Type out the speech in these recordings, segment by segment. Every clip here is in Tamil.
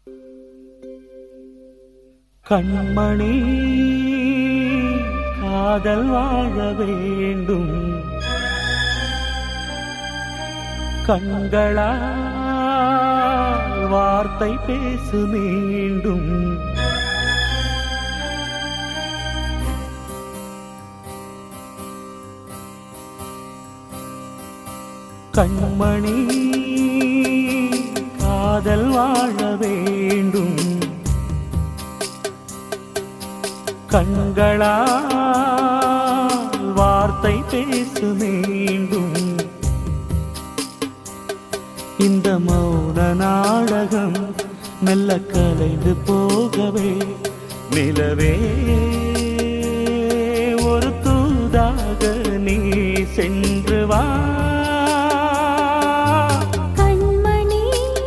கண்மணி காதல் வாழ வேண்டும் கண்களால் வார்த்தை பேசு மீண்டும் கண்மணி காதல் வாழ வேண்டும் கண்களால் வார்த்தை பேசு மீண்டும் இந்த மௌன நாடகம் மெல்ல கலைந்து போகவே நிலவே ஒரு தூதாக நீ சென்று வா கண்மணி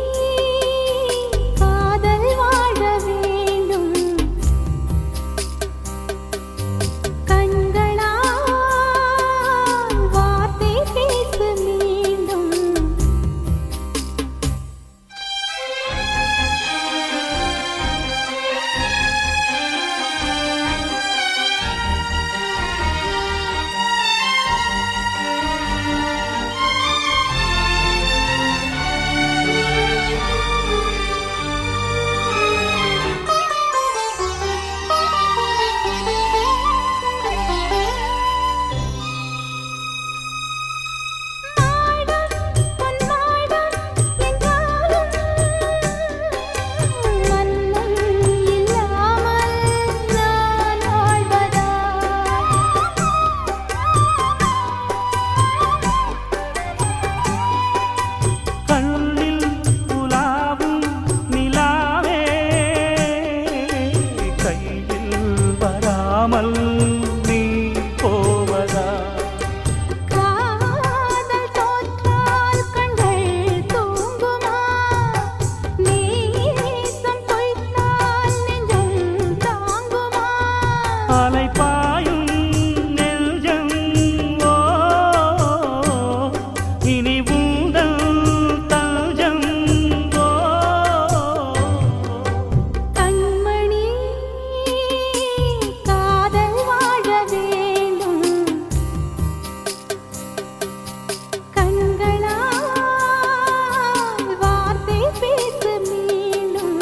காதல் வாழ வேண்டும் கண்களால் வார்த்தை பேசு மீண்டும் மாடம் பொன்மாடம் என்றாலும் மன்னன் இல்லாமல் நான் வாழ்வதா கண்ணில் உலாவும் நிலாவே கையில் வராமல் நீ போவதா காதல் தோற்றால் கண்கள் தூங்குமா நேசம் பொய்த்தால் நெஞ்சம் தாங்குமா அலைப்பாயும் நெஞ்சம் ஓ இனி உந்தல் தஞ்சம் ஓ கண்மணி காதல் வாழ வேண்டும் கண்களால் வார்த்தை பேசு மீண்டும்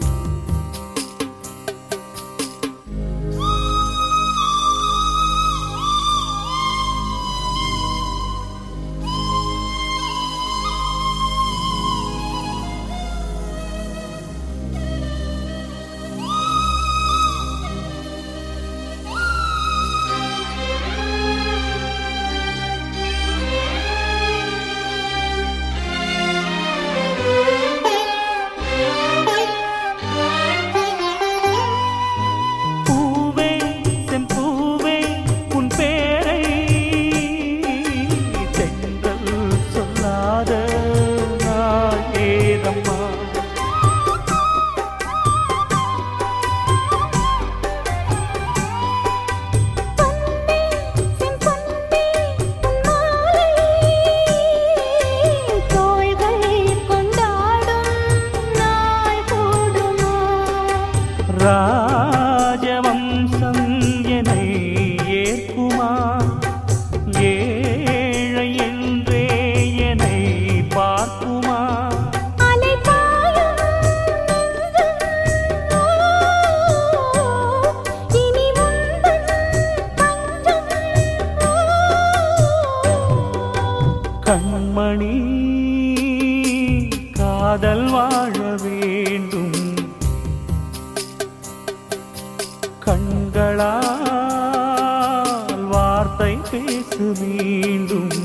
பூவே செம்பூவே உன் பேரை தென்றல் சொல்லாத நாள் ஏதம்மா பொன்னே செம்பொன்னே பொன்மாலை தோள்கள் கொண்டாடும் நாள் கூடுமா ராஜவம்சம் என்னை ஏற்குமா ஏழை என்றே என்னை பார்க்குமா அலைபாயும் நெஞ்சம் ஓ இனி உந்தன் தஞ்சம் ஓ கண்மணி காதல் வாழ வேண்டும் கண்களால் வார்த்தை பேசு மீண்டும்